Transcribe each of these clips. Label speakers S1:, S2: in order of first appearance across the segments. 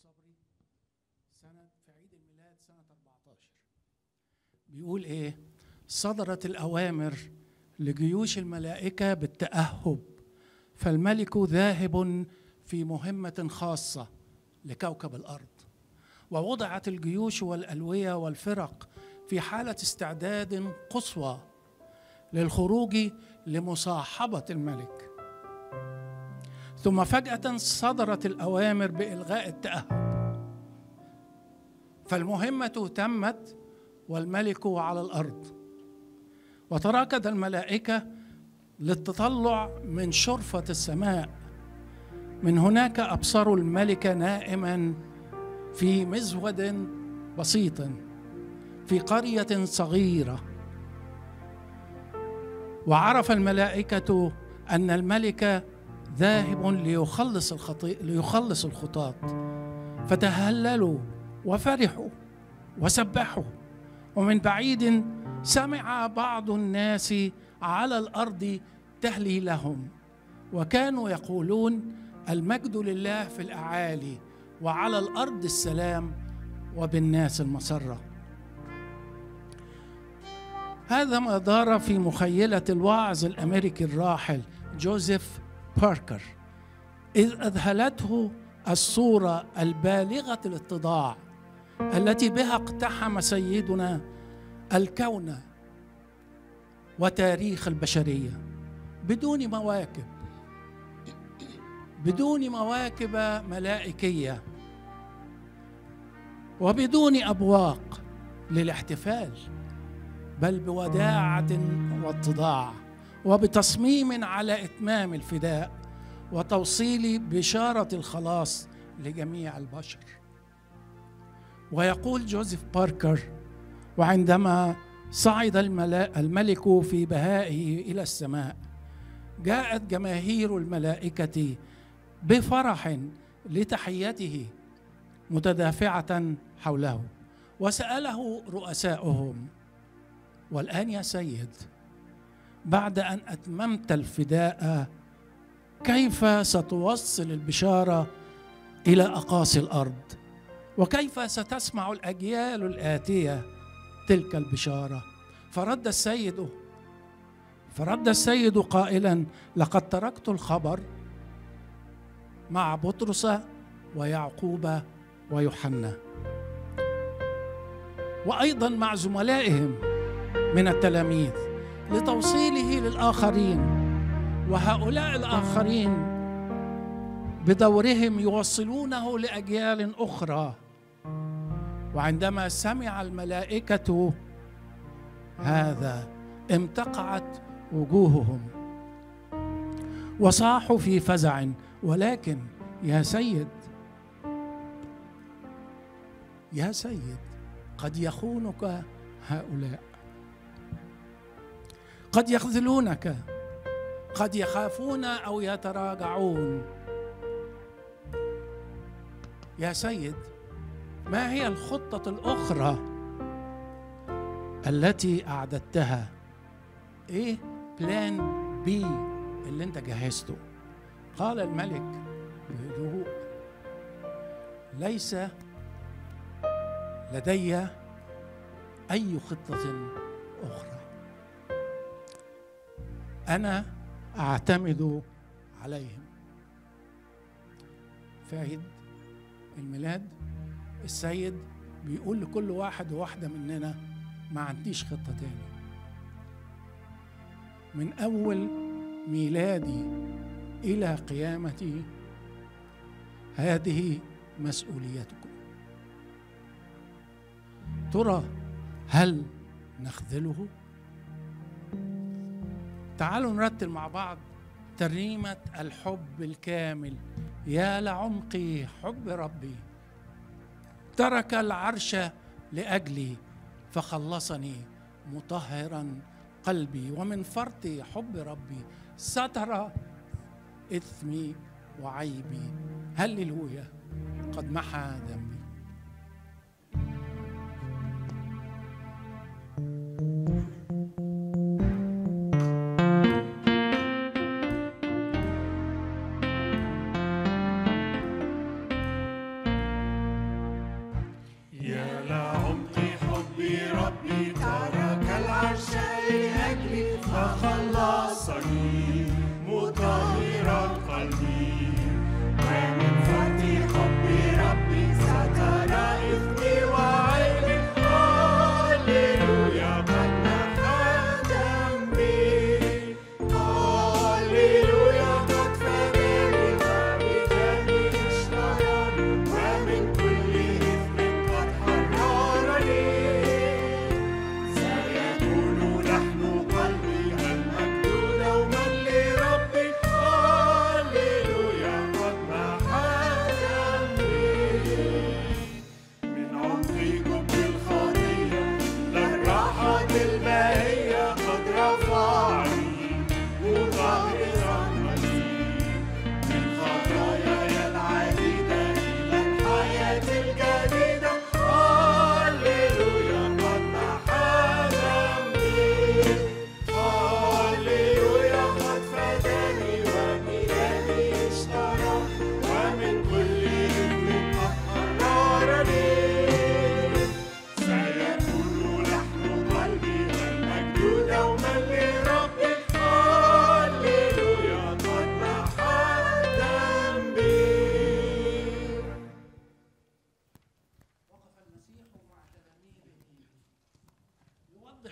S1: صبري سنة في عيد الميلاد سنة 14 بيقول إيه صدرت الأوامر لجيوش الملائكة بالتأهب فالملك ذاهب في مهمة خاصة لكوكب الأرض ووضعت الجيوش والألوية والفرق في حالة استعداد قصوى للخروج لمصاحبة الملك ثم فجأة صدرت الأوامر بإلغاء التأهب فالمهمة تمت والملك على الأرض وتراكد الملائكة للتطلع من شرفة السماء من هناك أبصروا الملك نائما في مزود بسيط في قرية صغيرة وعرف الملائكة أن الملك ذاهب ليخلص الخطي... ليخلص الخطاة فتهللوا وفرحوا وسبحوا ومن بعيد سمع بعض الناس على الارض تهليلهم وكانوا يقولون المجد لله في الاعالي وعلى الارض السلام وبالناس المسره هذا ما دار في مخيله الواعظ الامريكي الراحل جوزيف باركر اذ اذهلته الصوره البالغه الاتضاع التي بها اقتحم سيدنا الكون وتاريخ البشريه بدون مواكب بدون مواكب ملائكيه وبدون ابواق للاحتفال بل بوداعه واتضاع وبتصميم على اتمام الفداء وتوصيل بشاره الخلاص لجميع البشر ويقول جوزيف باركر وعندما صعد الملك في بهائه الى السماء جاءت جماهير الملائكه بفرح لتحيته متدافعه حوله وساله رؤساؤهم والان يا سيد بعد ان اتممت الفداء كيف ستوصل البشاره الى اقاصي الارض وكيف ستسمع الاجيال الاتيه تلك البشاره فرد السيد فرد السيد قائلا لقد تركت الخبر مع بطرس ويعقوب ويوحنا وايضا مع زملائهم من التلاميذ لتوصيله للاخرين وهؤلاء الاخرين بدورهم يوصلونه لاجيال اخرى وعندما سمع الملائكه هذا امتقعت وجوههم وصاحوا في فزع ولكن يا سيد يا سيد قد يخونك هؤلاء قد يخذلونك قد يخافون او يتراجعون يا سيد ما هي الخطه الاخرى التي اعددتها ايه بلان بي اللي انت جهزته قال الملك بهدوء ليس لدي اي خطه اخرى انا اعتمد عليهم في عيد الميلاد السيد بيقول لكل واحد وواحده مننا ما عنديش خطه تاني من اول ميلادي الى قيامتي هذه مسؤوليتكم ترى هل نخذله تعالوا نرتل مع بعض ترنيمه الحب الكامل يا لعمق حب ربي ترك العرش لاجلي فخلصني مطهرا قلبي ومن فرط حب ربي ستر اثمي وعيبي هللويا قد محى ذنبي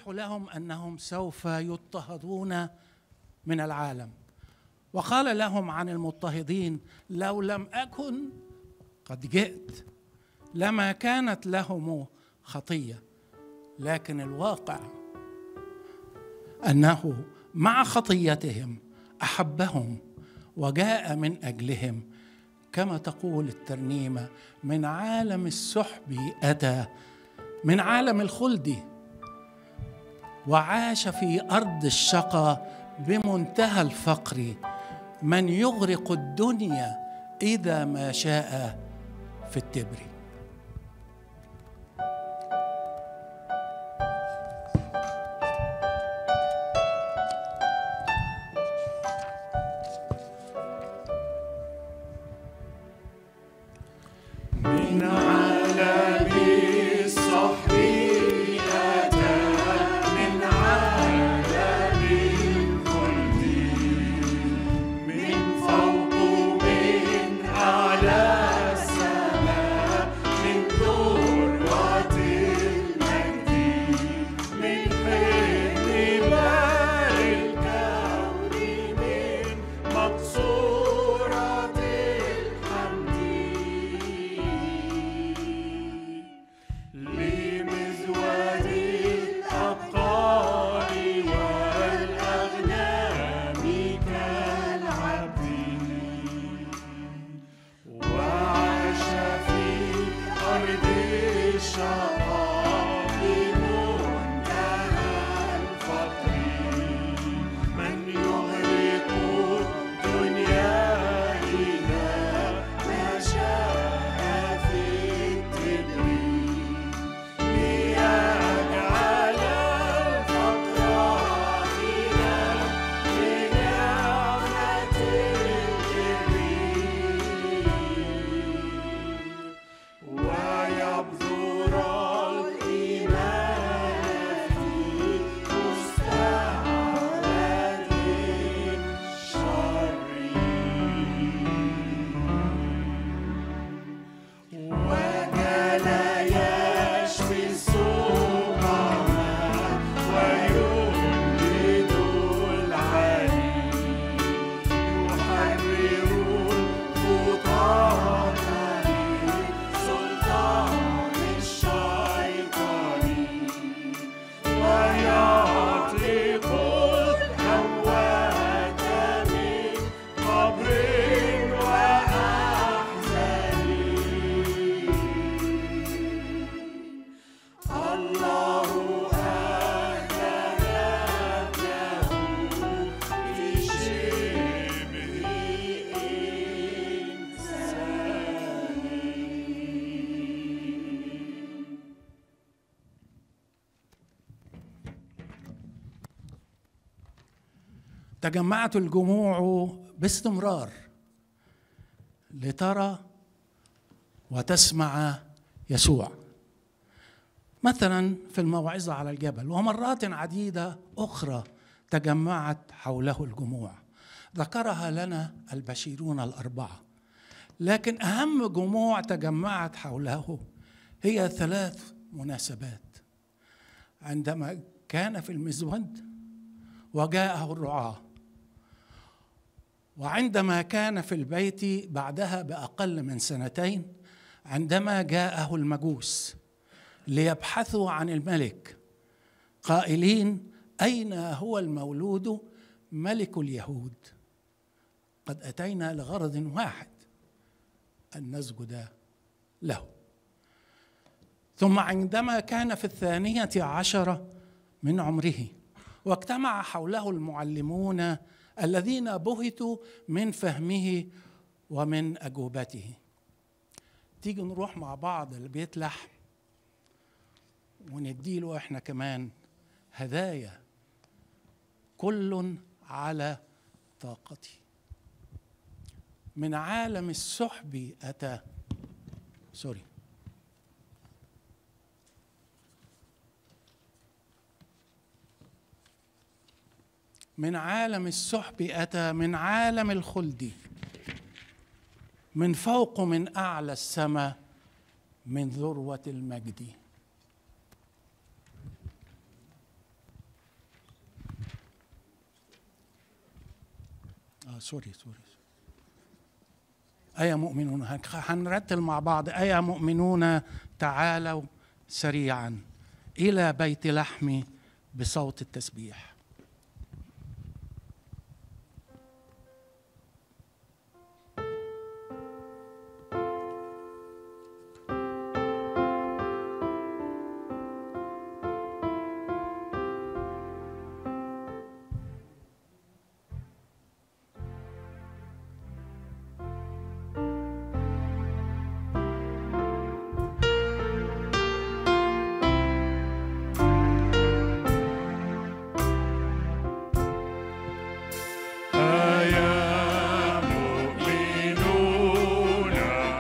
S1: يوضح لهم انهم سوف يضطهدون من العالم وقال لهم عن المضطهدين لو لم اكن قد جئت لما كانت لهم خطيه لكن الواقع انه مع خطيتهم احبهم وجاء من اجلهم كما تقول الترنيمه من عالم السحب اتى من عالم الخلد وعاش في ارض الشقى بمنتهى الفقر من يغرق الدنيا اذا ما شاء في التبر
S2: من عالم الصحب أتى من عالم الخلد من فوق من أعلى السماء من ذروة المجد من بين بار الكون من مقصورة الحمد لمزود الأبقار والأغنام كالعبد وعاش في أرض الشقاء بمنتهى الفقر من يغرق الدنيا إذا ما شاء في التبر ليجعل الفقر غنى بنعمة البر ويبذر الإيمان في مستعبد الشر وكان يشفي السقما ويمجد العلي يحرر الخطاة من سلطان الشيطان ويطلق الأموات من قبر وأحزان الله أهدى ابنه في شبه إنسان
S1: تجمعت الجموع باستمرار لترى وتسمع يسوع مثلا في الموعظه على الجبل ومرات عديده اخرى تجمعت حوله الجموع ذكرها لنا البشيرون الاربعه لكن اهم جموع تجمعت حوله هي ثلاث مناسبات عندما كان في المزود وجاءه الرعاه وعندما كان في البيت بعدها باقل من سنتين عندما جاءه المجوس ليبحثوا عن الملك قائلين اين هو المولود ملك اليهود قد اتينا لغرض واحد ان نسجد له ثم عندما كان في الثانيه عشره من عمره واجتمع حوله المعلمون الذين بهتوا من فهمه ومن اجوبته تيجي نروح مع بعض البيت لحم ونديله احنا كمان هدايا كل على طاقته من عالم السحب اتى سوري من عالم السحب اتى من عالم الخلد من فوق من اعلى السماء من ذروه المجد سوري سوري أيا مؤمنون هن- هنرتل مع بعض أيا مؤمنون تعالوا سريعا إلى بيت لحمي بصوت التسبيح
S2: أيا مؤمنون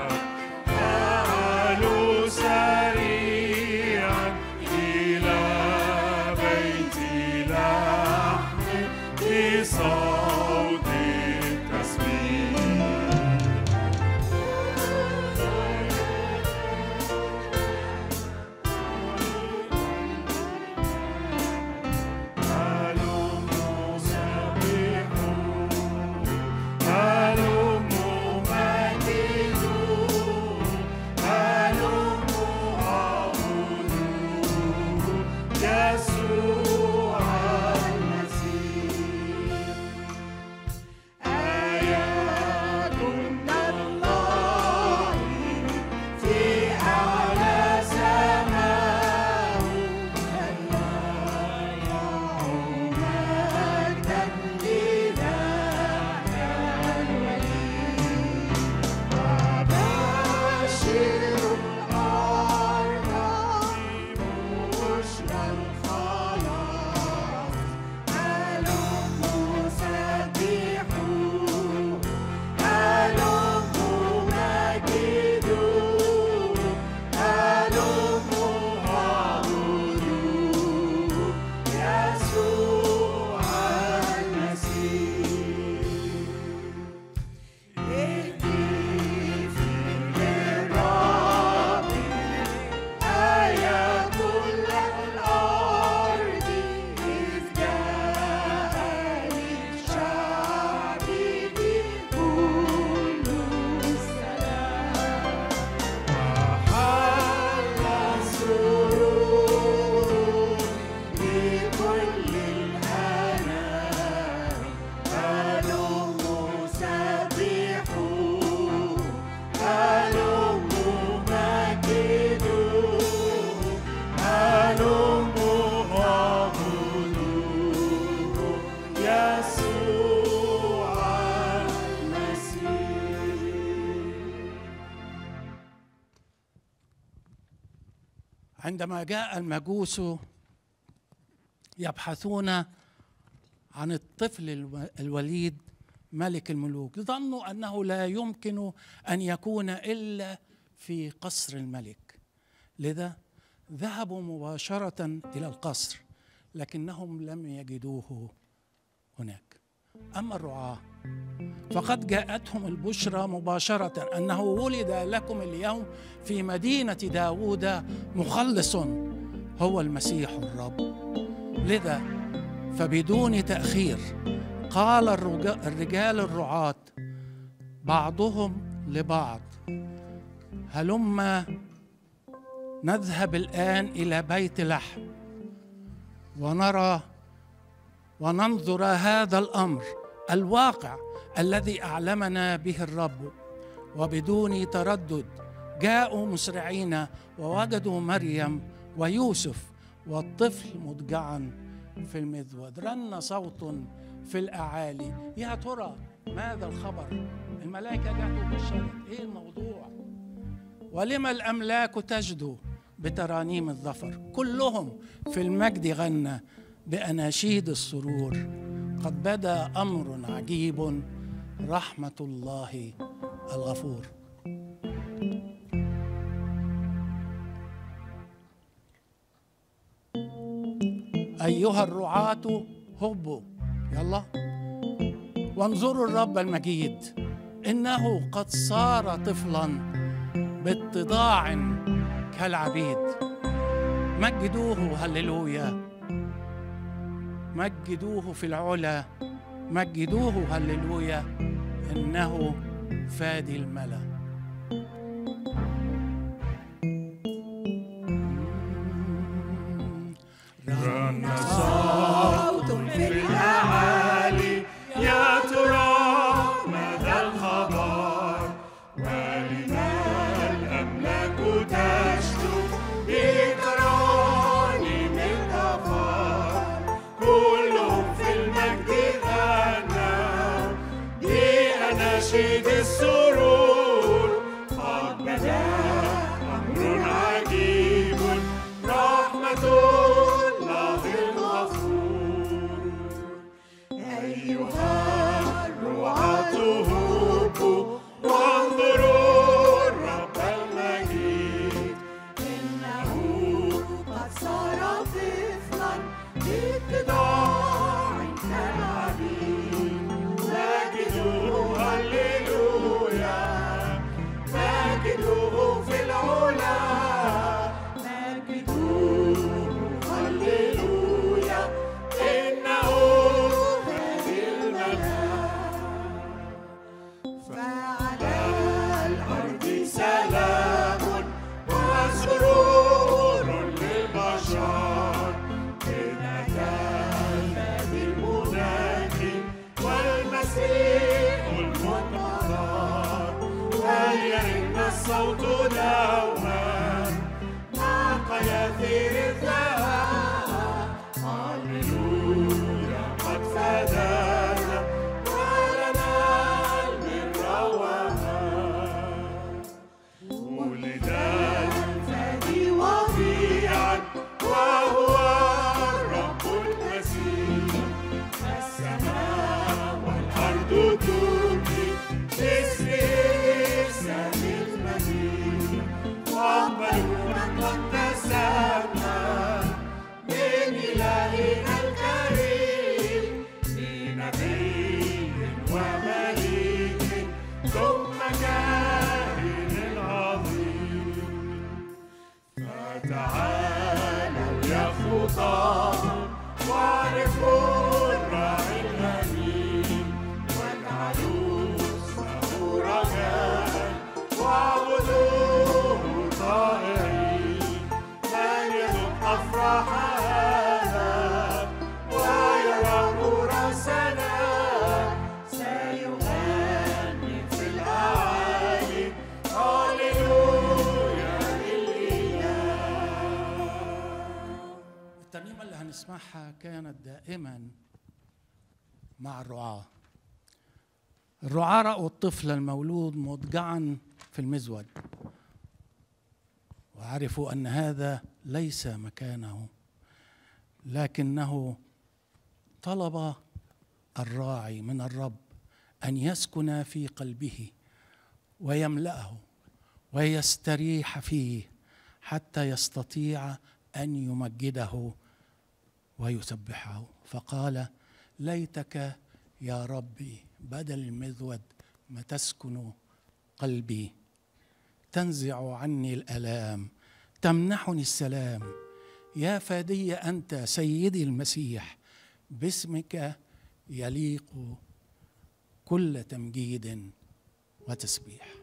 S2: تعالوا سريعا إلى بيت لحم بصوت التسبيح هلموا سبحوا هلموا مجدوا هلموا عبدوا يسوع المسيح آيات من الله في أعلى سماء مجدا لذاك الولي وبشر الأرض ببشرى الخلاص هلموا سبحوا هلموا مجدوا هلموا عبدوا يسوع المسيح اهتف للرب أيا كل الأرض إذ جاء للشعب كل السلام وحل السرور لكل الأنام هلموا سبحوا هلموا مجدوا هلموا عبدوا يسوع المسيح
S1: عندما جاء المجوس يبحثون عن الطفل الو- الوليد ملك الملوك ظنوا انه لا يمكن ان يكون الا في قصر الملك لذا ذهبوا مباشره الى القصر لكنهم لم يجدوه هناك اما الرعاه فقد جاءتهم البشرى مباشرة أنه ولد لكم اليوم في مدينة داوود مخلص هو المسيح الرب لذا فبدون تأخير قال الرجا- الرجال الرعاة بعضهم لبعض هلما نذهب الآن إلى بيت لحم ونرى وننظر هذا الامر الواقع الذي اعلمنا به الرب وبدون تردد جاءوا مسرعين ووجدوا مريم ويوسف والطفل مضجعا في المذود رن صوت في الاعالي يا ترى ماذا الخبر الملائكه جاءت وبشرت ايه الموضوع ولما الاملاك تجدو بترانيم الظفر كلهم في المجد غنى باناشيد السرور قد بدا امر عجيب رحمه الله الغفور ايها الرعاه هبوا يلا وانظروا الرب المجيد انه قد صار طفلا باتضاع كالعبيد مجدوه هللويا مجدوه في العلا مجدوه هللويا انه فادي الملا
S2: رن صوت في الأعالي يا ترى ماذا الخبر ولما الأملاك تشتو بترانيم الغفار كلهم في المجد غنوا بأناشيد السرور قد بدا أمر عجيب رحمة الله الغفور أيها الرعاة هبوا وانظروا الرب المجيد إنه قد صار طفلا باتضاع كالعبيد مجدوه هللويا مجدوه في العلا مجدوه هللويا إنه هذه المنام فعلى الأرض سلام وسرور للبشر إنك الفادي المنادي والمسيح المنتظر وليرن الصوت دوما مع قياثير الذهب هللويا قد فدانا ولنا البر والهاب ولد الفادي وضيعا وهو الرب المسيح السماء والأرض تبكي باسمه سامي المسيح واقبلوا من قد تسمى من إلهنا الكريم بنبي ومليك ثم كاهن عظيم فتعالوا يا خطاه واعرفوا الراعي الأمين واجعلوا اسمه رجاء واعبدوه طائعين من يذوق أفراح هذا ويرى نور السماء سيغني في الأعالي هللويا للإله
S1: الترنيمة اللي هنسمعها كانت دائما مع الرعاة الرعاة رأوا الطفل المولود مضجعا في المزود وعرفوا أن هذا ليس مكانه لكنه طلب الراعي من الرب أن يسكن في قلبه ويملأه ويستريح فيه حتى يستطيع أن يمجده ويسبحه فقال ليتك يا ربي بدل المذود ما تسكن قلبي تنزع عني الالام تمنحني السلام يا فادي انت سيدي المسيح باسمك يليق كل تمجيد وتسبيح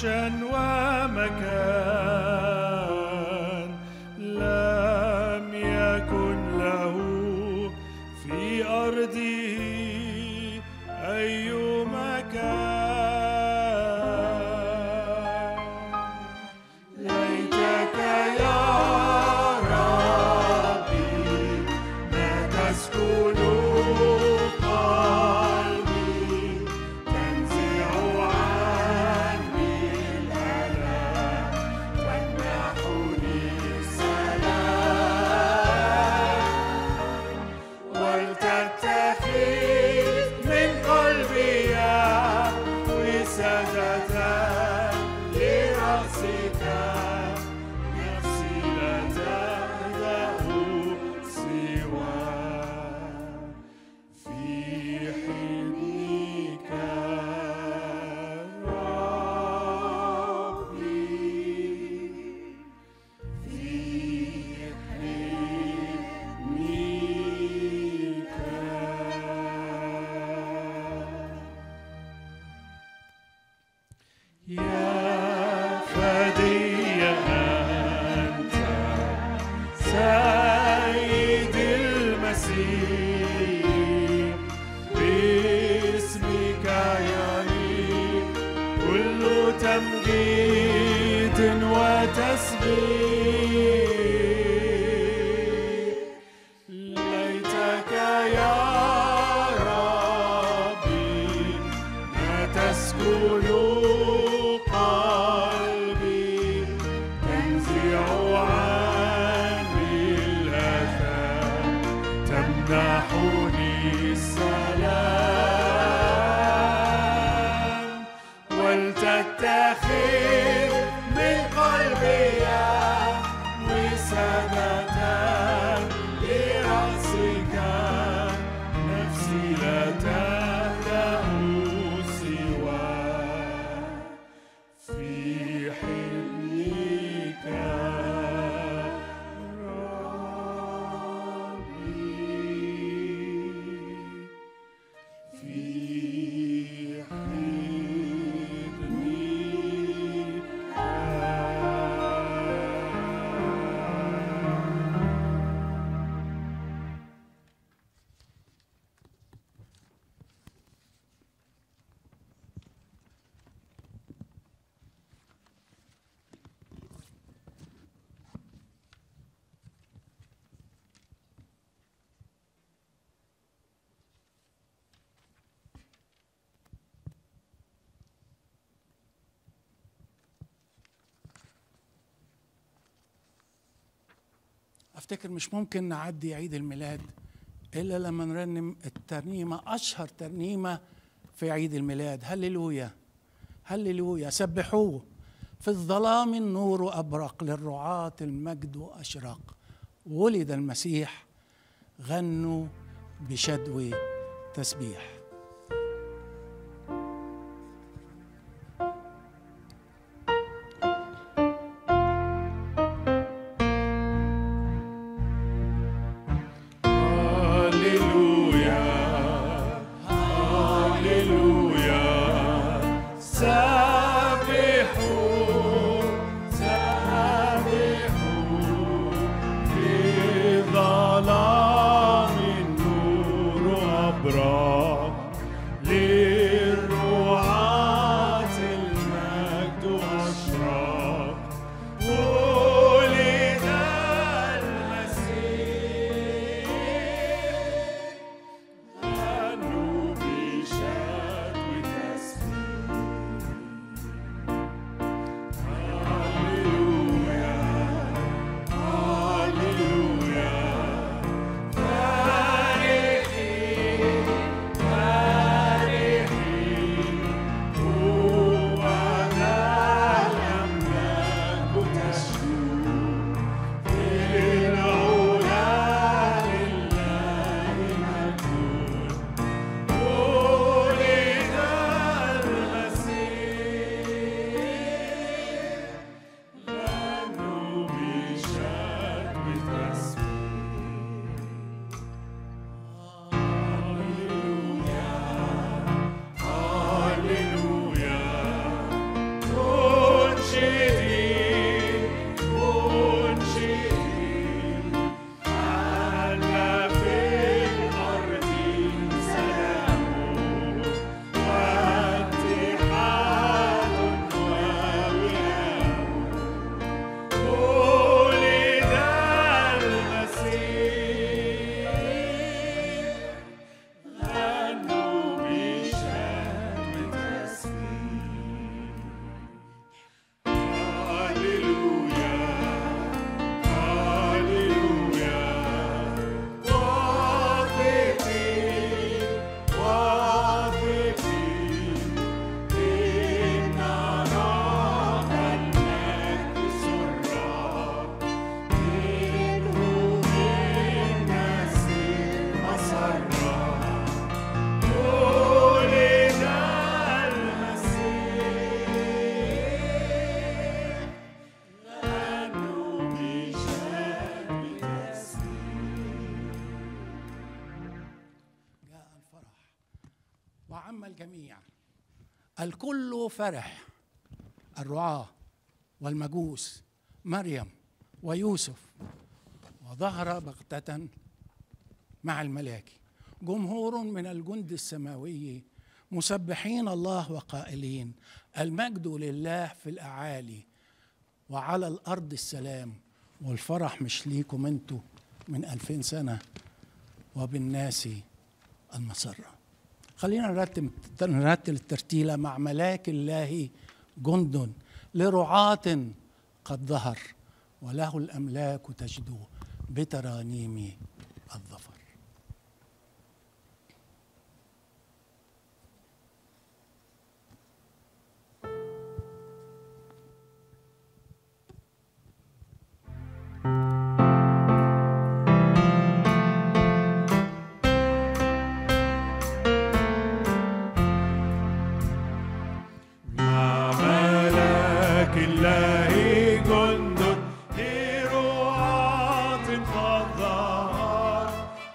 S2: عرشا ومكان لم يكن له في أرضه أي مكان ليتك يا ربي ما تسكن قلبي تنزع عني الألم تمنحني السلام ولتتخذ من قلبي وسادة لرأسك نفسي لا تهدأ سوى في حلمك ربي في حلمك يا فدي أنت سيد المسيح باسمك يليق كل تمجيد وتسبيح ليتك يا ربي ما تسكن قلبي تنزع عني الأثام تمنحني السلام ولتتخذ من قلبي وسادة لرأسك نفسي لا تهدأ سوى في حلمك ربي في حلمك
S1: افتكر مش ممكن نعدي عيد الميلاد الا لما نرنم الترنيمه اشهر ترنيمه في عيد الميلاد هللويا هللويا سبحوه في الظلام النور ابرق للرعاة المجد اشرق ولد المسيح غنوا بشدو تسبيح
S2: هللويا هللويا سبحوا سبحوا في ظلام النور أبرق للرعاة المجد أشرق ولد المسيح
S1: وعم الجميع الكل فرح الرعاة والمجوس مريم ويوسف وظهر بغتة مع الملاك جمهور من الجند السماوي مسبحين الله وقائلين المجد لله في الأعالي وعلى الأرض السلام والفرح مش ليكم انتوا من ألفين سنة وبالناس المسرة خلينا نرتب نرتل الترتيلة مع ملاك الله جند لرعاة قد ظهر وله الأملاك تجدو بترانيم الظفر
S2: مع ملاك الله جند لرعاة قد ظهر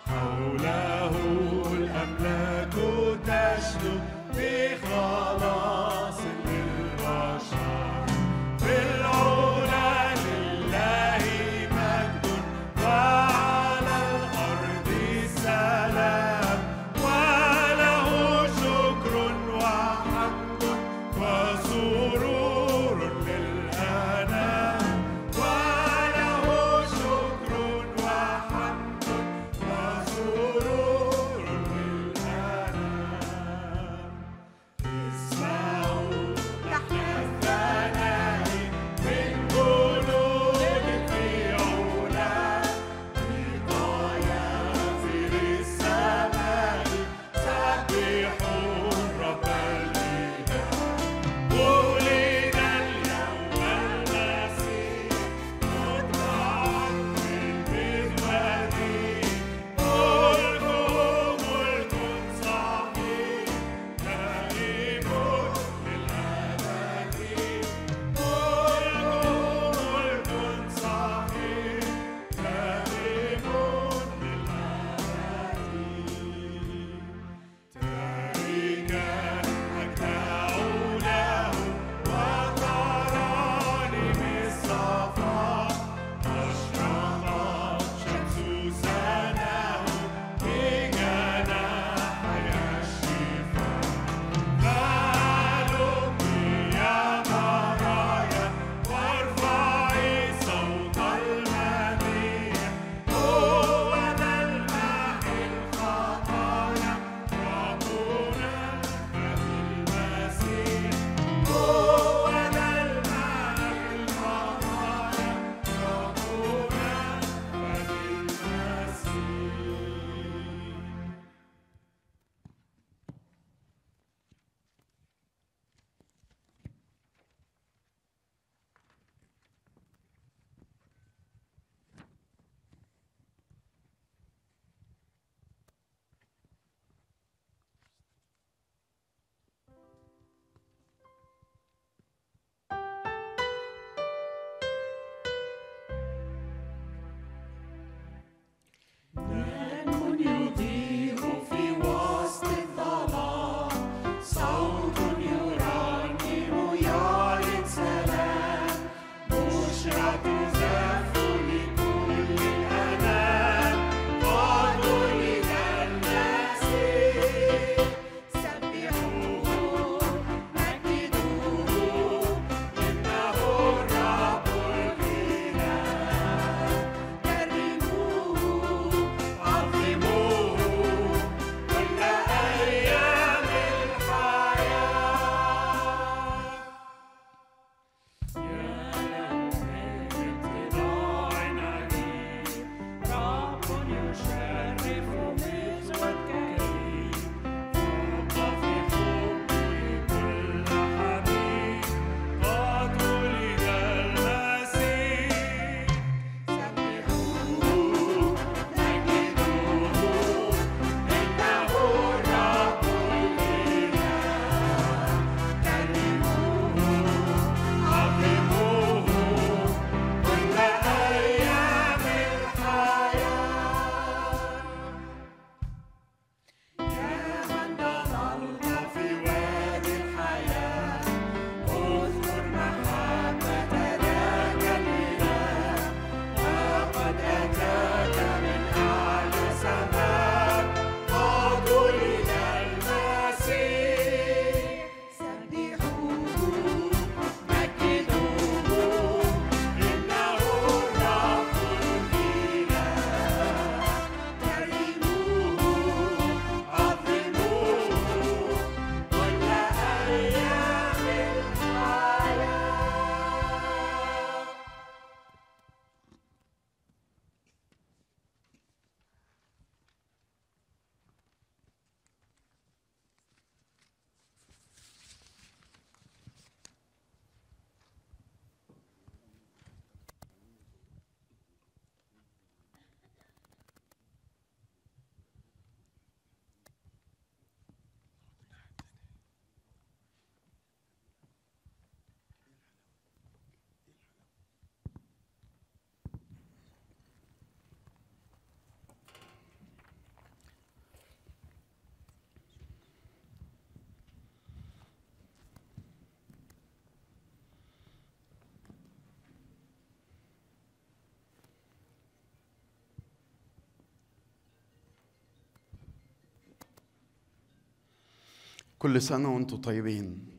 S3: كل سنة وانتم طيبين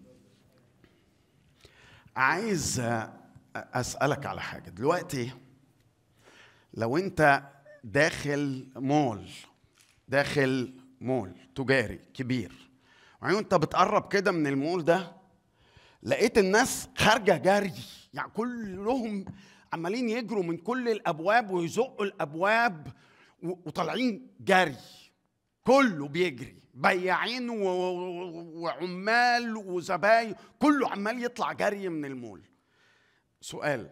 S3: عايز أسألك على حاجة دلوقتي لو انت داخل مول داخل مول تجاري كبير وبعدين انت بتقرب كده من المول ده لقيت الناس خارجه جري يعني كلهم عمالين يجروا من كل الابواب ويزقوا الابواب وطالعين جري كله بيجري بياعين وعمال وزباين كله عمال يطلع جري من المول سؤال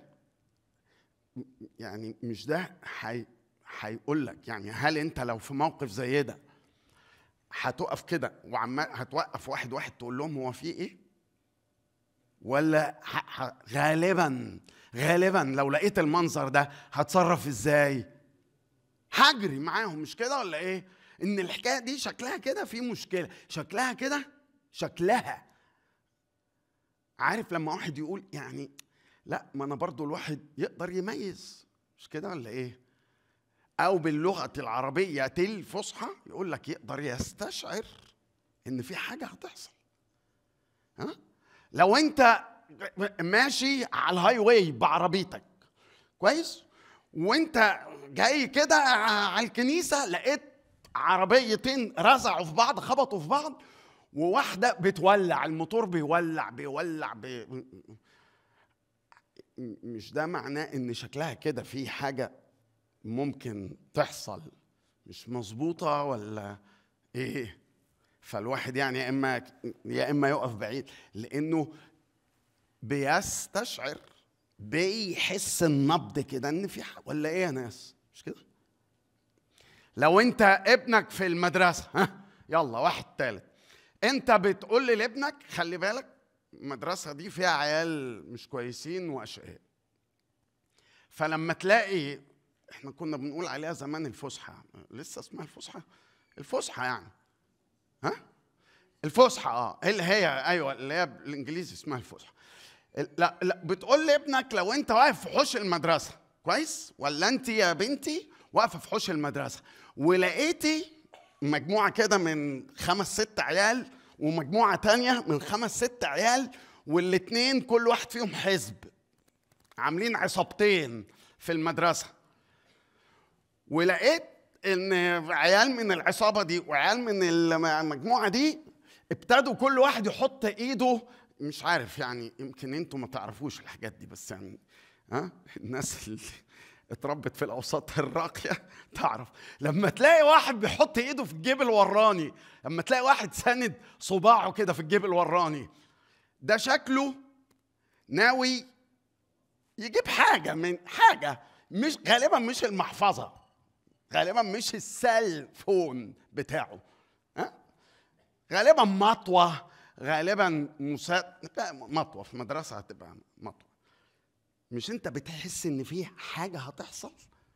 S3: يعني مش ده حي هيقول لك يعني هل انت لو في موقف زي ده هتقف كده وعمال هتوقف واحد واحد تقول لهم هو في ايه ولا غالبا غالبا لو لقيت المنظر ده هتصرف ازاي هجري معاهم مش كده ولا ايه ان الحكايه دي شكلها كده في مشكله شكلها كده شكلها عارف لما واحد يقول يعني لا ما انا برضو الواحد يقدر يميز مش كده ولا ايه او باللغه العربيه الفصحى يقول لك يقدر يستشعر ان في حاجه هتحصل ها لو انت ماشي على الهاي واي بعربيتك كويس وانت جاي كده على الكنيسه لقيت عربيتين رزعوا في بعض خبطوا في بعض وواحده بتولع الموتور بيولع بيولع بي... مش ده معناه ان شكلها كده في حاجه ممكن تحصل مش مظبوطه ولا ايه فالواحد يعني يا اما يا اما يقف بعيد لانه بيستشعر بيحس النبض كده ان في حاجة ولا ايه يا ناس مش كده لو انت ابنك في المدرسه ها يلا واحد تالت انت بتقول لابنك خلي بالك المدرسه دي فيها عيال مش كويسين واشقياء فلما تلاقي احنا كنا بنقول عليها زمان الفسحه لسه اسمها الفسحه الفسحه يعني ها الفسحه اه اللي هي ايوه اللي هي بالانجليزي اسمها الفسحه لا لا بتقول لابنك لو انت واقف في حوش المدرسه كويس ولا انت يا بنتي واقفه في حوش المدرسه ولقيتي مجموعه كده من خمس ست عيال ومجموعه تانية من خمس ست عيال والاتنين كل واحد فيهم حزب عاملين عصابتين في المدرسه ولقيت ان عيال من العصابه دي وعيال من المجموعه دي ابتدوا كل واحد يحط ايده مش عارف يعني يمكن انتوا ما تعرفوش الحاجات دي بس يعني ها الناس اللي اتربت في الاوساط الراقيه تعرف لما تلاقي واحد بيحط ايده في الجيب الوراني لما تلاقي واحد ساند صباعه كده في الجيب الوراني ده شكله ناوي يجيب حاجه من حاجه مش غالبا مش المحفظه غالبا مش السيل فون بتاعه ها غالبا مطوه غالبا مسا... مطوه في مدرسه هتبقى مطوه مش انت بتحس ان في حاجه هتحصل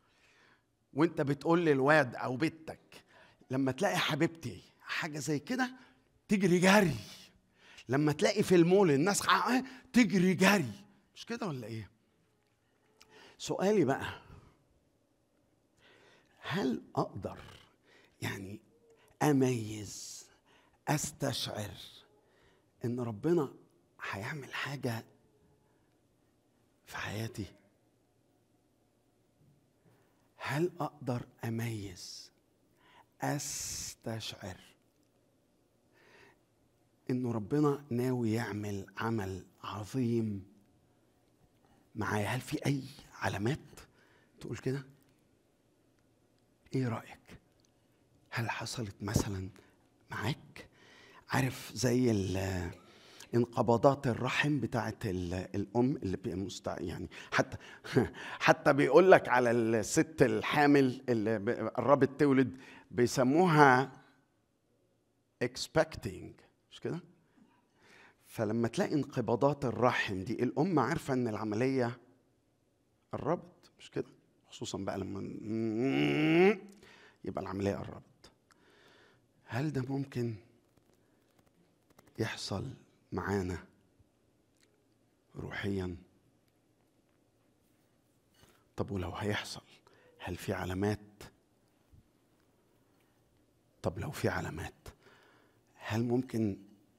S3: وانت بتقول للواد او بنتك لما تلاقي حبيبتي حاجه زي كده تجري جري لما تلاقي في المول الناس تجري جري مش كده ولا ايه سؤالي بقى هل اقدر يعني اميز استشعر ان ربنا هيعمل حاجه في حياتي هل اقدر اميز استشعر انه ربنا ناوي يعمل عمل عظيم معايا هل في اي علامات تقول كده ايه رايك هل حصلت مثلا معاك عارف زي انقباضات الرحم بتاعت الام اللي مستع يعني حتى حتى بيقول لك على الست الحامل اللي قربت تولد بيسموها expecting مش كده؟ فلما تلاقي انقباضات الرحم دي الام عارفه ان العمليه قربت مش كده؟ خصوصا بقى لما يبقى العمليه قربت هل ده ممكن يحصل معانا روحيا طب ولو هيحصل هل في علامات طب لو في علامات هل ممكن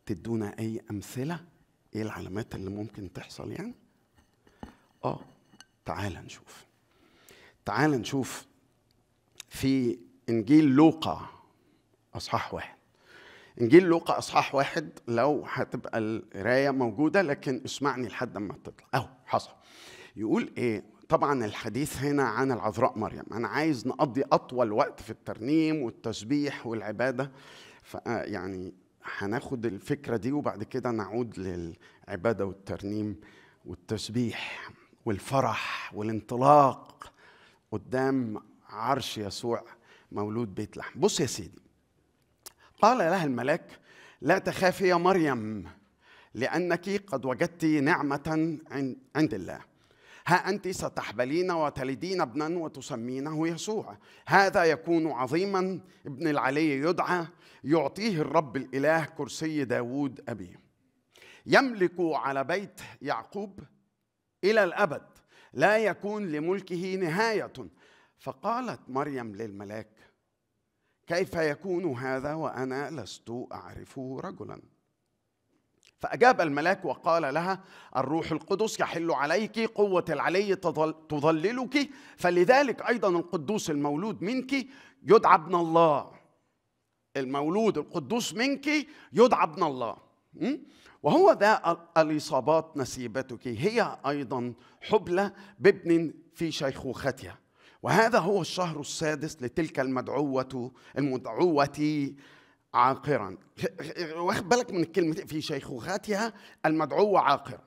S3: تدونا اي امثله ايه العلامات اللي ممكن تحصل يعني اه تعال نشوف تعال نشوف في انجيل لوقا اصحاح واحد انجيل لوقا اصحاح واحد لو هتبقى القرايه موجوده لكن اسمعني لحد ما تطلع اهو حصل يقول ايه طبعا الحديث هنا عن العذراء مريم انا عايز نقضي اطول وقت في الترنيم والتسبيح والعباده يعني هناخد الفكره دي وبعد كده نعود للعباده والترنيم والتسبيح والفرح والانطلاق قدام عرش يسوع مولود بيت لحم بص يا سيدي قال لها الملاك لا تخافي يا مريم لانك قد وجدت نعمه عند الله ها انت ستحبلين وتلدين ابنا وتسمينه يسوع هذا يكون عظيما ابن العلي يدعى يعطيه الرب الاله كرسي داوود ابيه يملك على بيت يعقوب الى الابد لا يكون لملكه نهايه فقالت مريم للملاك كيف يكون هذا وانا لست اعرف رجلا فاجاب الملاك وقال لها الروح القدس يحل عليك قوه العلي تظللك فلذلك ايضا القدوس المولود منك يدعى ابن الله المولود القدوس منك يدعى ابن الله وهو ذا الإصابات نسيبتك هي أيضا حبلى بابن في شيخوختها وهذا هو الشهر السادس لتلك المدعوة المدعوة عاقرا واخد بالك من الكلمة في شيخوختها المدعوة عاقرا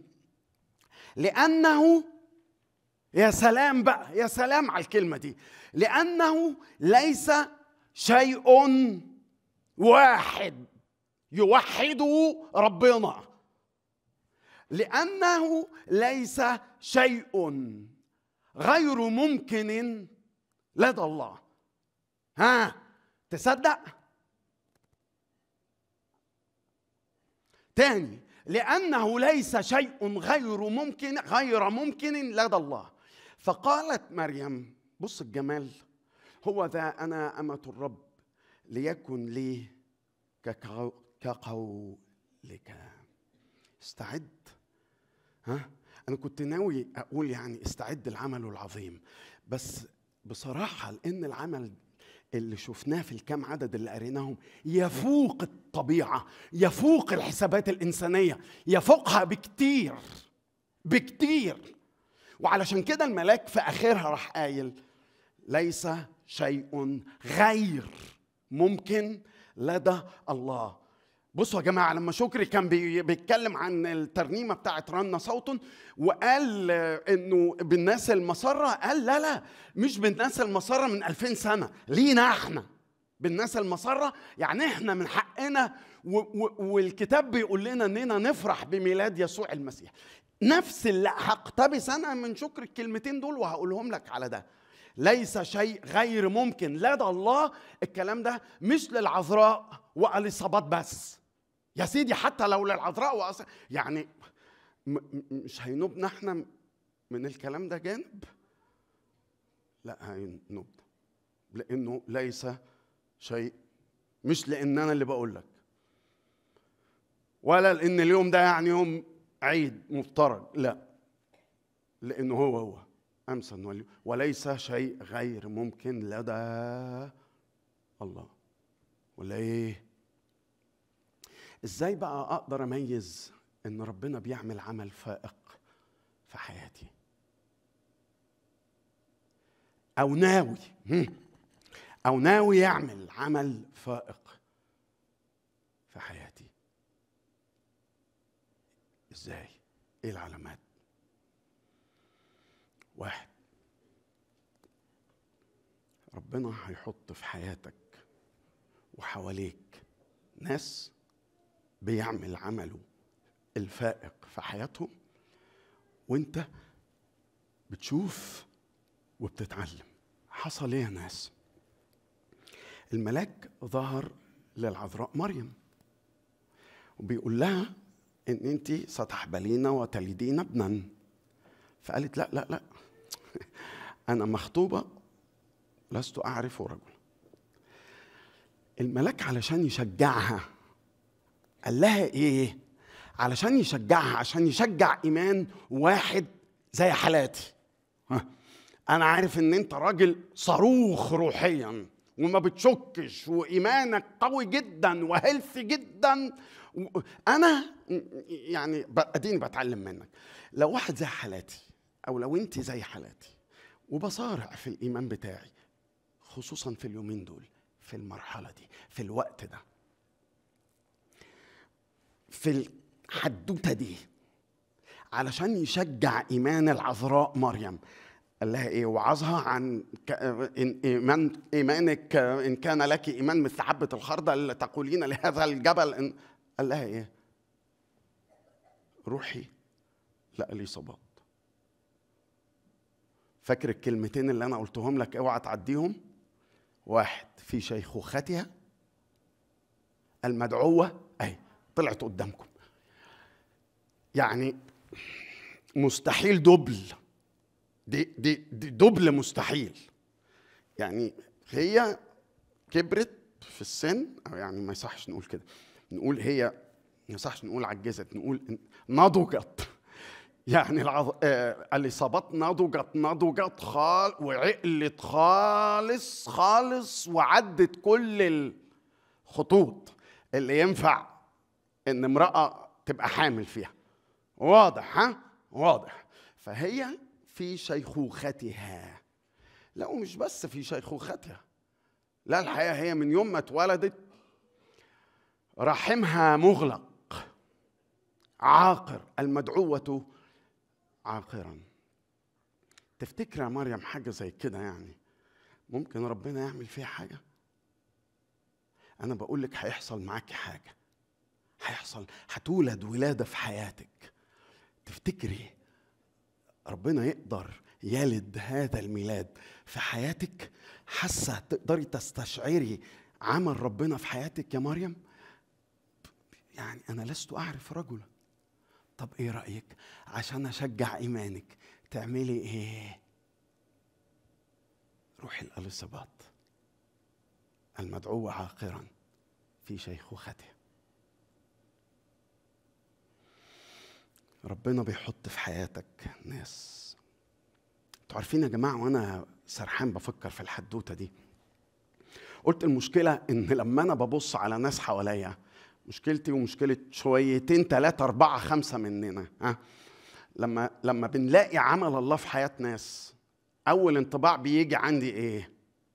S3: لأنه يا سلام بقى يا سلام على الكلمة دي لأنه ليس شيء واحد يوحد ربنا لأنه ليس شيء غير ممكن لدى الله ها تصدق تاني لأنه ليس شيء غير ممكن غير ممكن لدى الله فقالت مريم بص الجمال هو ذا أنا أمة الرب ليكن لي كقولك استعد ها انا كنت ناوي اقول يعني استعد العمل العظيم بس بصراحه لان العمل اللي شفناه في الكام عدد اللي قريناهم يفوق الطبيعه يفوق الحسابات الانسانيه يفوقها بكتير بكتير وعلشان كده الملاك في اخرها راح قايل ليس شيء غير ممكن لدى الله بصوا يا جماعه لما شكري كان بيتكلم عن الترنيمه بتاعت رنا صوت وقال انه بالناس المسره قال لا لا مش بالناس المسره من 2000 سنه لينا احنا بالناس المسره يعني احنا من حقنا والكتاب بيقول لنا اننا نفرح بميلاد يسوع المسيح نفس اللي هقتبس انا من شكر الكلمتين دول وهقولهم لك على ده ليس شيء غير ممكن لدى الله الكلام ده مش للعذراء واليصابات بس يا سيدي حتى لو للعذراء وأص... يعني مش هينوبنا احنا من الكلام ده جانب لا هينوب لانه ليس شيء مش لان انا اللي بقول لك ولا لان اليوم ده يعني يوم عيد مفترض لا لانه هو هو امسا وليس شيء غير ممكن لدى الله ولا ايه ازاي بقى اقدر اميز ان ربنا بيعمل عمل فائق في حياتي او ناوي او ناوي يعمل عمل فائق في حياتي ازاي ايه العلامات واحد ربنا هيحط في حياتك وحواليك ناس بيعمل عمله الفائق في حياتهم وانت بتشوف وبتتعلم حصل ايه يا ناس الملاك ظهر للعذراء مريم وبيقول لها ان انت ستحبلين وتلدين ابنا فقالت لا لا لا انا مخطوبه لست اعرف رجلا الملاك علشان يشجعها قال لها ايه علشان يشجعها عشان يشجع ايمان واحد زي حالاتي ها. انا عارف ان انت راجل صاروخ روحيا وما بتشكش وايمانك قوي جدا وهيلثي جدا و- انا يعني ب- اديني بتعلم منك لو واحد زي حالاتي او لو انت زي حالاتي وبصارع في الايمان بتاعي خصوصا في اليومين دول في المرحله دي في الوقت ده في الحدوته دي علشان يشجع ايمان العذراء مريم قال لها ايه وعظها عن ك- إن ايمان ايمانك ان كان لك ايمان مثل حبه الخردل تقولين لهذا الجبل إن قال لها ايه روحي لا اليصابات فاكر الكلمتين اللي انا قلتهم لك اوعى تعديهم واحد في شيخوختها المدعوه اهي طلعت قدامكم يعني مستحيل دبل دي دي, دي دبل مستحيل يعني هي كبرت في السن او يعني ما يصحش نقول كده نقول هي ما يصحش نقول عجزت نقول إن- نضجت يعني العظ... آه الاصابات نضجت نضجت خال وعقلت خالص خالص وعدت كل الخطوط اللي ينفع ان امراه تبقى حامل فيها واضح ها واضح فهي في شيخوختها لا ومش بس في شيخوختها لا الحقيقه هي من يوم ما اتولدت رحمها مغلق عاقر المدعوة عاقرا تفتكر يا مريم حاجة زي كده يعني ممكن ربنا يعمل فيها حاجة أنا بقول لك هيحصل معاكي حاجة هيحصل هتولد ولادة في حياتك تفتكري ربنا يقدر يلد هذا الميلاد في حياتك حاسة تقدري تستشعري عمل ربنا في حياتك يا مريم يعني أنا لست أعرف رجلا طب إيه رأيك عشان أشجع إيمانك تعملي إيه روحي الأليصابات المدعوة عاقرا في شيخوخته ربنا بيحط في حياتك ناس انتوا عارفين يا جماعه وانا سرحان بفكر في الحدوته دي قلت المشكله ان لما انا ببص على ناس حواليا مشكلتي ومشكله شويتين ثلاثه اربعه خمسه مننا ها لما لما بنلاقي عمل الله في حياه ناس اول انطباع بيجي عندي ايه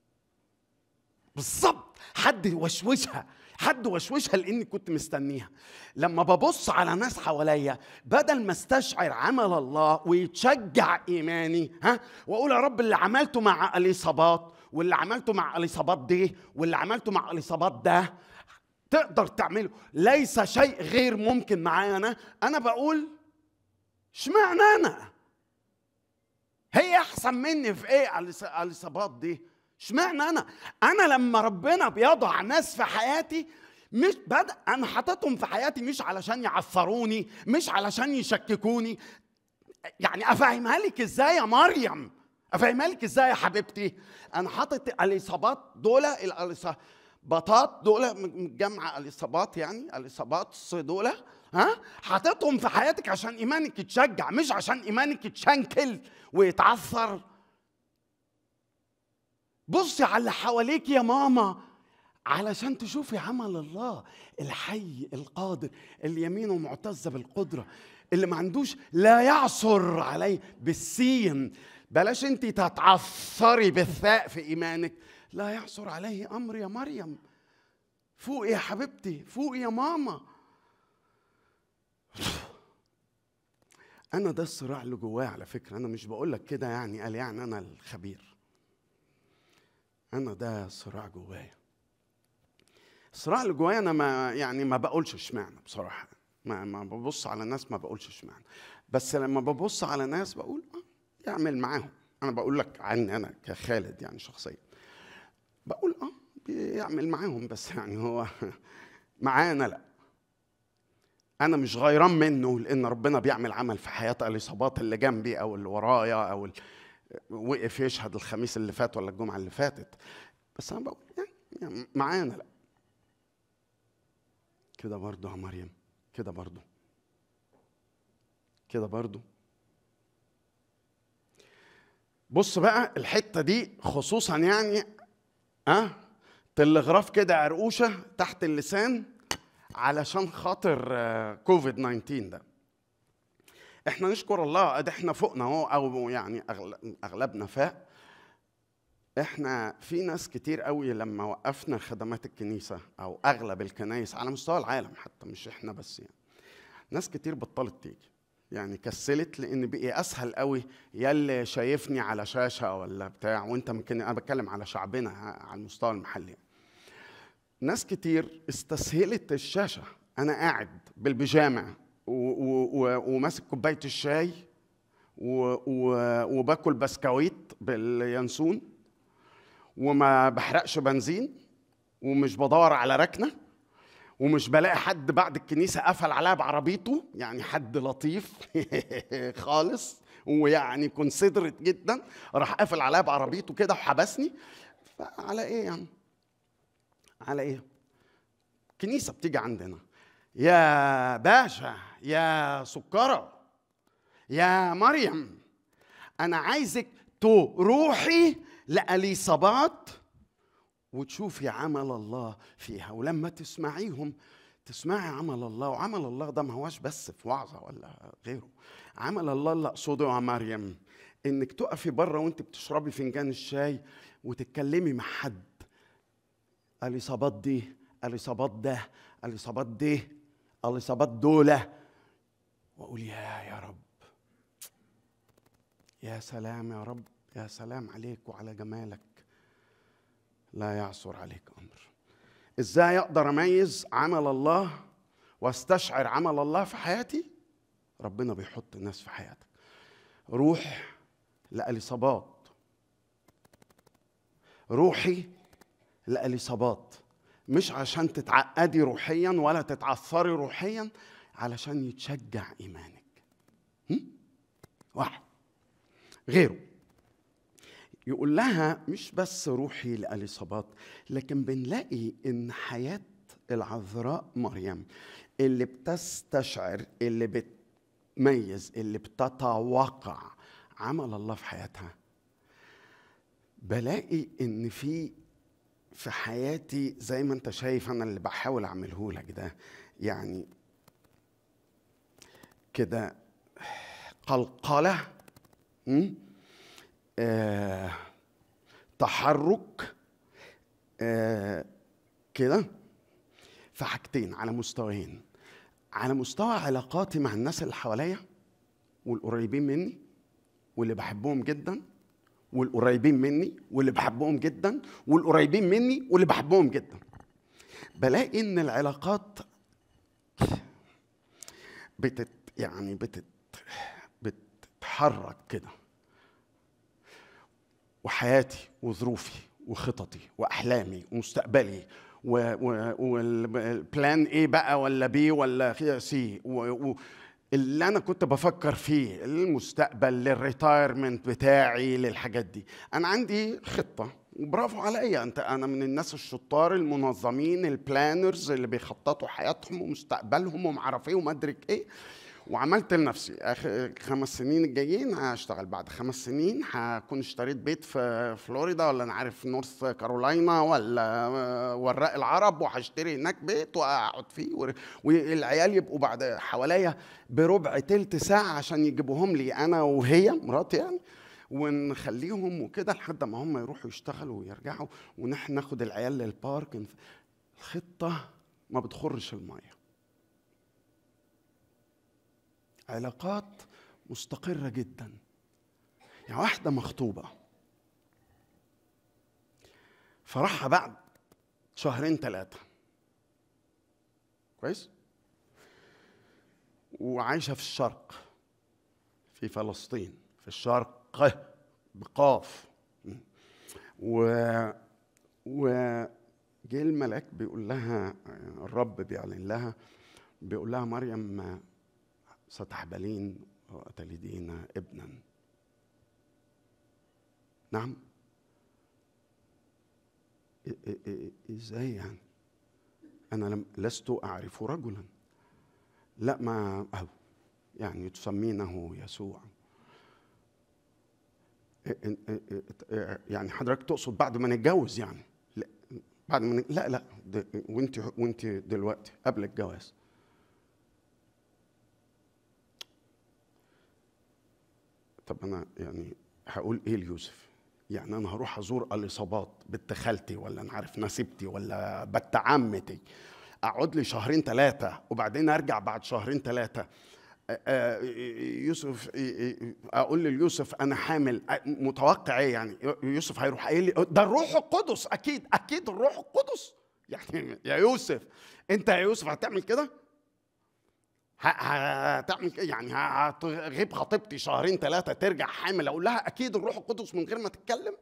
S3: بالظبط حد وشوشها حد وشوشها لاني كنت مستنيها لما ببص على ناس حواليا بدل ما استشعر عمل الله ويتشجع ايماني ها واقول يا رب اللي عملته مع اليصابات واللي عملته مع اليصابات دي واللي عملته مع اليصابات ده تقدر تعمله ليس شيء غير ممكن معايا انا انا بقول اشمعنى انا هي احسن مني في ايه اليص- اليصابات دي اشمعنى انا انا لما ربنا بيضع ناس في حياتي مش بدأ انا حاططهم في حياتي مش علشان يعثروني مش علشان يشككوني يعني افهمها لك ازاي يا مريم افهمها لك ازاي يا حبيبتي انا حاطط الاصابات دول الاصابات دول من جمع الاصابات يعني الاصابات دول ها حاططهم في حياتك عشان ايمانك يتشجع مش عشان ايمانك يتشنكل ويتعثر بصي على اللي حواليك يا ماما علشان تشوفي عمل الله الحي القادر اللي يمينه معتزه بالقدره اللي ما عندوش لا يعثر عليه بالسين بلاش انت تتعثري بالثاء في ايمانك لا يعثر عليه امر يا مريم فوقي يا حبيبتي فوقي يا ماما انا ده الصراع اللي جوايا على فكره انا مش بقول لك كده يعني قال يعني انا الخبير انا ده صراع جوايا الصراع اللي جوايا انا ما يعني ما بقولش اشمعنى بصراحه ما ما ببص على ناس ما بقولش اشمعنى بس لما ببص على ناس بقول اه يعمل معاهم انا بقول لك عني انا كخالد يعني شخصيا بقول اه بيعمل معاهم بس يعني هو معانا لا انا مش غيران منه لان ربنا بيعمل عمل في حياه الاصابات اللي جنبي او اللي ورايا او ال... وقف يشهد الخميس اللي فات ولا الجمعه اللي فاتت بس انا بقول يعني, يعني معانا لا كده برضو يا مريم كده برضو كده برضو بص بقى الحته دي خصوصا يعني اه تلغراف كده عرقوشه تحت اللسان علشان خاطر آه، كوفيد 19 ده احنا نشكر الله ادي احنا فوقنا اهو او يعني أغل- اغلبنا فاق احنا في ناس كتير قوي لما وقفنا خدمات الكنيسه او اغلب الكنايس على مستوى العالم حتى مش احنا بس يعني ناس كتير بطلت تيجي يعني كسلت لان بقي اسهل قوي يلي شايفني على شاشه ولا بتاع وانت ممكن انا بتكلم على شعبنا ها، على المستوى المحلي ناس كتير استسهلت الشاشه انا قاعد بالبيجامه و- و- و- وماسك كوبايه الشاي و- و- وباكل بسكويت باليانسون وما بحرقش بنزين ومش بدور على ركنه ومش بلاقي حد بعد الكنيسه قفل عليا بعربيته يعني حد لطيف خالص ويعني كونسيدرت جدا راح قافل عليا بعربيته كده وحبسني فعلى ايه يعني على ايه كنيسه بتيجي عندنا يا باشا يا سكره يا مريم انا عايزك تروحي لاليصابات وتشوفي عمل الله فيها ولما تسمعيهم تسمعي عمل الله وعمل الله ده ما هواش بس في وعظه ولا غيره عمل الله اللي اقصده يا مريم انك تقفي بره وانت بتشربي فنجان الشاي وتتكلمي مع حد اليصابات دي اليصابات ده اليصابات دي اليصابات دولة واقول يا يا رب يا سلام يا رب يا سلام عليك وعلى جمالك لا يعثر عليك امر ازاي اقدر اميز عمل الله واستشعر عمل الله في حياتي ربنا بيحط ناس في حياتك روح لاليصابات روحي لاليصابات مش عشان تتعقدي روحيا ولا تتعثري روحيا علشان يتشجع ايمانك هم؟ واحد غيره يقول لها مش بس روحي لاليصابات لكن بنلاقي ان حياه العذراء مريم اللي بتستشعر اللي بتميز اللي بتتوقع عمل الله في حياتها بلاقي ان في في حياتي زي ما انت شايف انا اللي بحاول اعمله لك ده يعني كده قلقله م? آه تحرك آه كده في حاجتين على مستويين على مستوى علاقاتي مع الناس اللي حواليا والقريبين مني واللي بحبهم جدا والقريبين مني واللي بحبهم جدا والقريبين مني واللي بحبهم جدا بلاقي ان العلاقات بتت يعني بتت بتتحرك كده وحياتي وظروفي وخططي واحلامي ومستقبلي والبلان ايه بقى ولا بي ولا سي اللي انا كنت بفكر فيه المستقبل للريتايرمنت بتاعي للحاجات دي انا عندي خطه وبرافو عليا انت انا من الناس الشطار المنظمين البلانرز اللي بيخططوا حياتهم ومستقبلهم ومعرف ايه ومدرك ايه وعملت لنفسي اخر خمس سنين الجايين هشتغل بعد خمس سنين هكون اشتريت بيت في فلوريدا ولا انا عارف نورث كارولاينا ولا وراق العرب وهشتري هناك بيت واقعد فيه والعيال يبقوا بعد حواليا بربع تلت ساعه عشان يجيبوهم لي انا وهي مراتي يعني ونخليهم وكده لحد ما هم يروحوا يشتغلوا ويرجعوا ونحن ناخد العيال للبارك الخطه ما بتخرش الميه علاقات مستقرة جدا يعني واحدة مخطوبة فرحها بعد شهرين ثلاثة كويس وعايشة في الشرق في فلسطين في الشرق بقاف و و جه الملاك بيقول لها الرب بيعلن لها بيقول لها مريم ستحبلين وتلدين ابنا نعم ازاي يعني انا لم لست اعرف رجلا لا ما أهو يعني تسمينه يسوع إيه- إيه- إيه- إيه- يعني حضرتك تقصد بعد ما نتجوز يعني لا بعد ما ن- لا لا ده- وانت وانت دلوقتي قبل الجواز طب انا يعني هقول ايه ليوسف يعني انا هروح ازور الاصابات بنت خالتي ولا انا عارف نسيبتي ولا بنت عمتي اقعد لي شهرين ثلاثه وبعدين ارجع بعد شهرين ثلاثه يوسف اقول ليوسف انا حامل أ- متوقع ايه يعني يوسف هيروح قايل لي ده الروح القدس اكيد اكيد الروح القدس يعني يا يوسف انت يا يوسف هتعمل كده ه- هتعمل كده يعني ه- هتغيب خطيبتي شهرين ثلاثه ترجع حامل اقول لها اكيد الروح القدس من غير ما تتكلم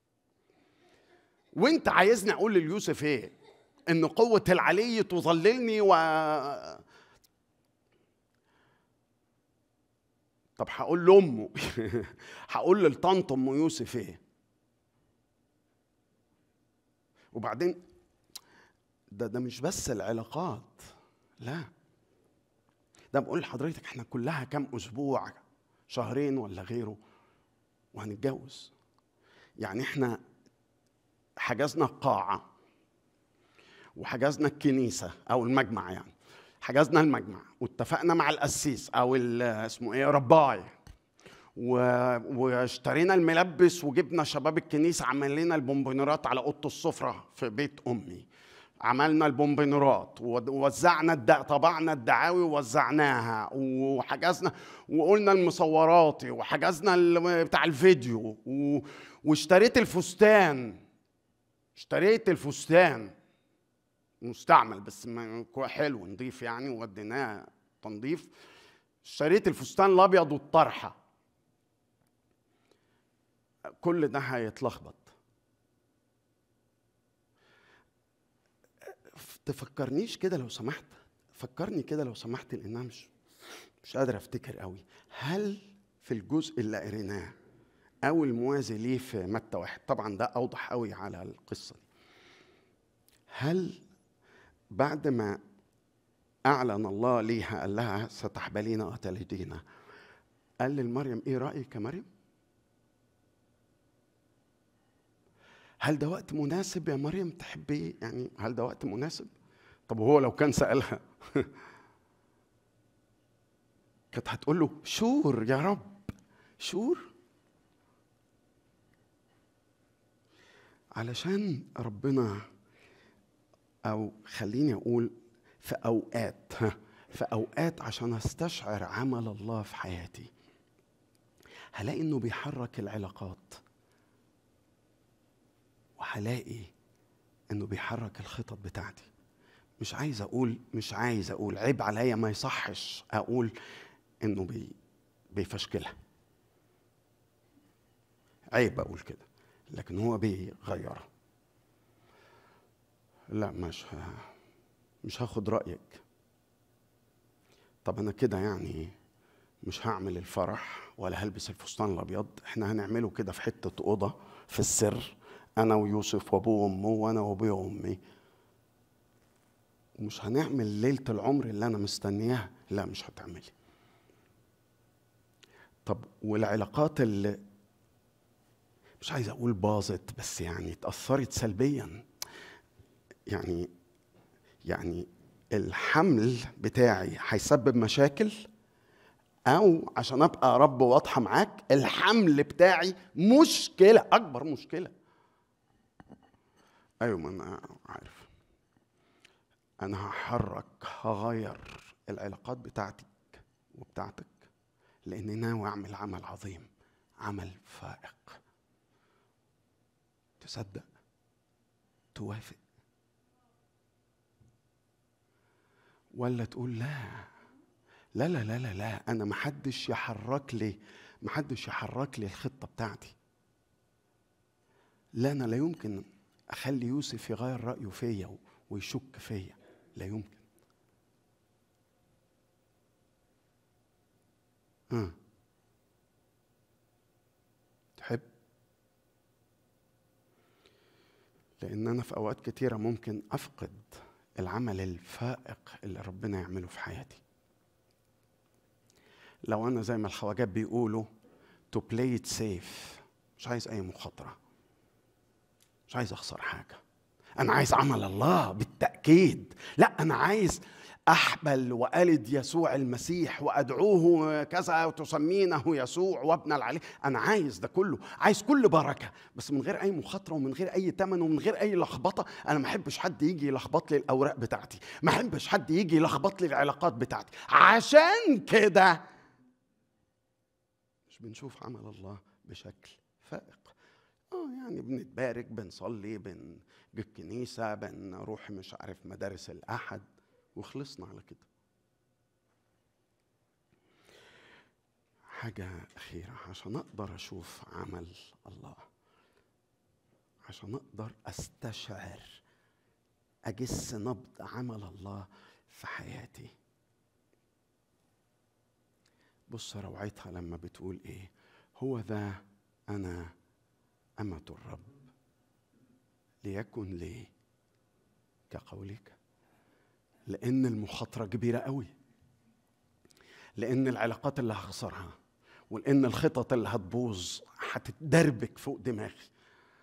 S3: وانت عايزني اقول ليوسف ايه ان قوه العلي تظللني و طب هقول لامه هقول لطنط ام يوسف ايه وبعدين ده ده مش بس العلاقات لا ده بقول لحضرتك احنا كلها كام اسبوع شهرين ولا غيره وهنتجوز يعني احنا حجزنا القاعه وحجزنا الكنيسه او المجمع يعني حجزنا المجمع واتفقنا مع القسيس او ال- اسمه ايه رباي و... واشترينا الملبس وجبنا شباب الكنيسه عمل لنا البونبونيرات على اوضه السفره في بيت امي عملنا البونبونيرات ووزعنا الد... طبعنا الدعاوي ووزعناها وحجزنا وقلنا المصوراتي وحجزنا ال... بتاع الفيديو و... واشتريت الفستان اشتريت الفستان مستعمل بس ما كو- حلو نضيف يعني ووديناه تنظيف اشتريت الفستان الابيض والطرحه كل ده هيتلخبط تفكرنيش كده لو سمحت فكرني كده لو سمحت لان انا مش مش قادر افتكر قوي هل في الجزء اللي قريناه او الموازي ليه في متى واحد طبعا ده اوضح قوي على القصه دي هل بعد ما اعلن الله ليها قال لها ستحبلين وتلدين قال لمريم ايه رايك يا مريم هل ده وقت مناسب يا مريم تحبي يعني هل ده وقت مناسب طب هو لو كان سالها كانت هتقول له شور يا رب شور علشان ربنا او خليني اقول في اوقات ها في اوقات عشان استشعر عمل الله في حياتي هلاقي انه بيحرك العلاقات وهلاقي انه بيحرك الخطط بتاعتي مش عايز اقول مش عايز اقول عيب عليا ما يصحش اقول انه بي بيفشكلها عيب اقول كده لكن هو بيغيرها لا مش ه... مش هاخد رايك طب انا كده يعني مش هعمل الفرح ولا هلبس الفستان الابيض احنا هنعمله كده في حته اوضه في السر انا ويوسف وابوه وامه وانا وابويا وامي ومش هنعمل ليله العمر اللي انا مستنياها لا مش هتعملي طب والعلاقات اللي مش عايز اقول باظت بس يعني اتاثرت سلبيا يعني يعني الحمل بتاعي هيسبب مشاكل او عشان ابقى رب واضحه معاك الحمل بتاعي مشكله اكبر مشكله ايوه ما انا عارف انا هحرك هغير العلاقات بتاعتك وبتاعتك لاني ناوي اعمل عمل عظيم عمل فائق تصدق توافق ولا تقول لا لا لا لا لا لا انا محدش يحرك لي محدش يحرك لي الخطه بتاعتي لا انا لا يمكن اخلي يوسف يغير رايه فيا ويشك فيا لا يمكن ها تحب لان انا في اوقات كتيره ممكن افقد العمل الفائق اللي ربنا يعمله في حياتي لو انا زي ما الخواجات بيقولوا to play it safe مش عايز اي مخاطره مش عايز اخسر حاجه انا عايز عمل الله بالتاكيد لا انا عايز احبل والد يسوع المسيح وادعوه كذا وتسمينه يسوع وابن العلي انا عايز ده كله عايز كل بركه بس من غير اي مخاطره ومن غير اي ثمن ومن غير اي لخبطه انا ما احبش حد يجي يلخبط لي الاوراق بتاعتي ما احبش حد يجي يلخبط لي العلاقات بتاعتي عشان كده مش بنشوف عمل الله بشكل فائق اه يعني بنتبارك بنصلي بنجي الكنيسه بنروح مش عارف مدارس الاحد وخلصنا على كده حاجة أخيرة عشان أقدر أشوف عمل الله عشان أقدر أستشعر أجس نبض عمل الله في حياتي بص روعتها لما بتقول إيه هو ذا أنا أمة الرب ليكن لي كقولك لان المخاطره كبيره قوي لان العلاقات اللي هخسرها ولان الخطط اللي هتبوظ هتتدربك فوق دماغي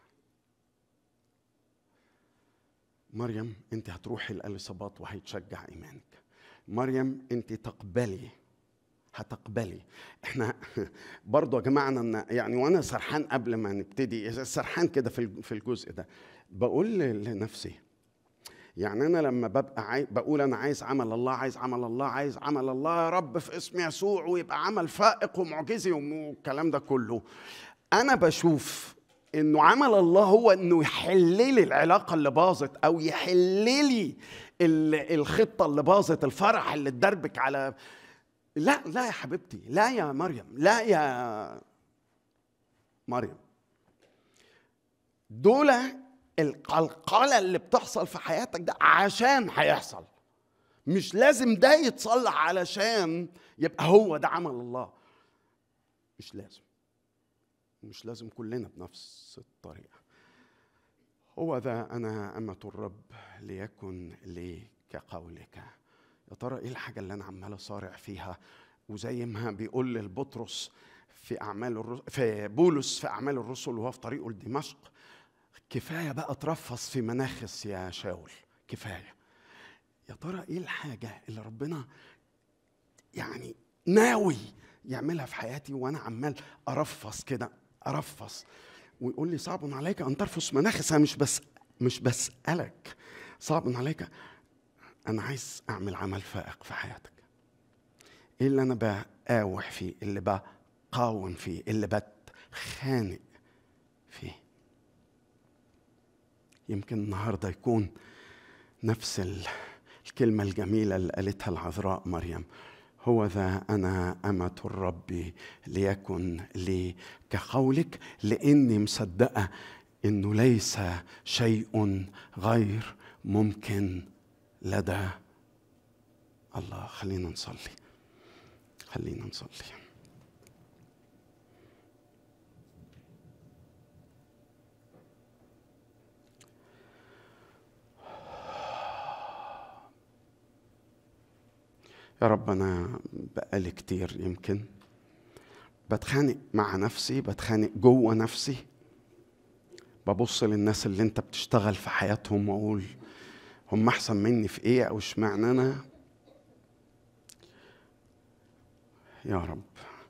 S3: مريم انت هتروحي الاليصابات وهيتشجع ايمانك مريم انت تقبلي هتقبلي احنا برضو يا جماعه أنا يعني وانا سرحان قبل ما نبتدي سرحان كده في في الجزء ده بقول لنفسي يعني انا لما ببقى عاي... بقول انا عايز عمل الله عايز عمل الله عايز عمل الله يا رب في اسم يسوع ويبقى عمل فائق ومعجزي والكلام ده كله انا بشوف انه عمل الله هو انه يحل لي العلاقه اللي باظت او يحل لي الخطه اللي باظت الفرح اللي اتدربك على لا لا يا حبيبتي لا يا مريم لا يا مريم دول القلقلة اللي بتحصل في حياتك ده عشان هيحصل مش لازم ده يتصلح علشان يبقى هو ده عمل الله مش لازم مش لازم كلنا بنفس الطريقة هو ذا أنا أمة الرب ليكن لي كقولك يا ترى إيه الحاجة اللي أنا عمال أصارع فيها وزي ما بيقول للبطرس في أعمال الرسل في بولس في أعمال الرسل وهو في طريقه لدمشق كفايه بقى ترفص في مناخس يا شاول كفايه يا ترى ايه الحاجه اللي ربنا يعني ناوي يعملها في حياتي وانا عمال ارفص كده ارفص ويقول لي صعب عليك ان ترفص مناخس انا مش بس مش بسالك صعب عليك انا عايز اعمل عمل فائق في حياتك ايه اللي انا بقاوح فيه اللي بقاوم فيه اللي بتخانق فيه يمكن النهارده يكون نفس الكلمه الجميله اللي قالتها العذراء مريم هو ذا انا امه الرب ليكن لي كقولك لاني مصدقه انه ليس شيء غير ممكن لدى الله خلينا نصلي خلينا نصلي يا رب أنا بقالي كتير يمكن بتخانق مع نفسي بتخانق جوه نفسي ببص للناس اللي انت بتشتغل في حياتهم واقول هم احسن مني في ايه او اشمعنى انا يا رب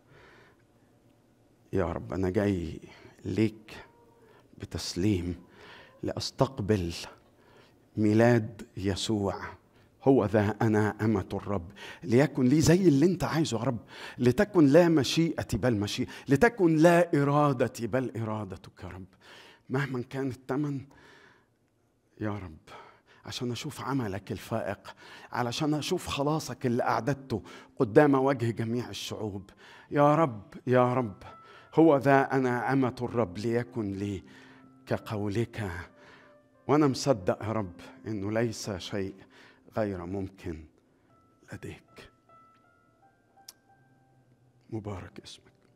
S3: يا رب انا جاي ليك بتسليم لاستقبل ميلاد يسوع هو ذا أنا أمة الرب ليكن لي زي اللي أنت عايزه يا رب لتكن لا مشيئتي بل مشيئة لتكن لا إرادتي بل إرادتك يا رب مهما كان الثمن يا رب عشان أشوف عملك الفائق علشان أشوف خلاصك اللي أعددته قدام وجه جميع الشعوب يا رب يا رب هو ذا أنا أمة الرب ليكن لي كقولك وأنا مصدق يا رب إنه ليس شيء غير ممكن لديك مبارك اسمك